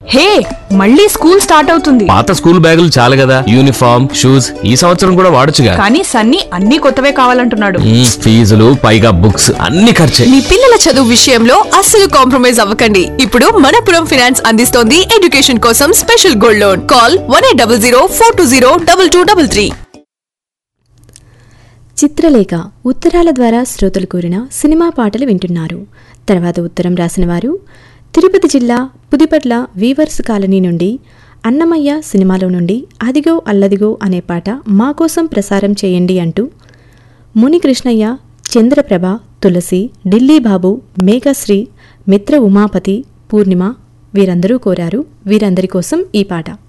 హే మళ్ళీ school start అవుతుంది పాత స్కూల్ బ్యాగులు చాలు కదా యూనిఫామ్ షూస్ ఈ సంవత్సరం కూడా వాడొచ్చుగా కానీ సన్నీ అన్ని కొత్తవే కావాలంటున్నాడు మ్మ్, ఫీజులు పైగా బుక్స్ అన్ని ఖర్చే మీ పిల్లల చదువు విషయంలో అస్సలు కాంప్రమైజ్ అవ్వకండి ఇప్పుడు మనపురం ఫినాన్స్ అందిస్తోంది ఎడ్యుకేషన్ కోసం special gold loan call one eight double zero four two zero double two double three Chitralekha ఉత్తరాల ద్వారా శ్రోతలు కోరిన సినిమా పాటలు వింటున్నారు తర్వాత ఉత్తరం రాసిన వారు తిరుపతి జిల్లా పుదిపట్ల వీవర్స్ కాలనీ నుండి అన్నమయ్య సినిమాలో నుండి అదిగో అల్లదిగో అనే పాట మా కోసం ప్రసారం చేయండి అంటూ మునికృష్ణయ్య చంద్రప్రభ తులసి ఢిల్లీ బాబు మేఘశ్రీ మిత్ర ఉమాపతి పూర్ణిమ వీరందరూ కోరారు వీరందరి కోసం ఈ పాట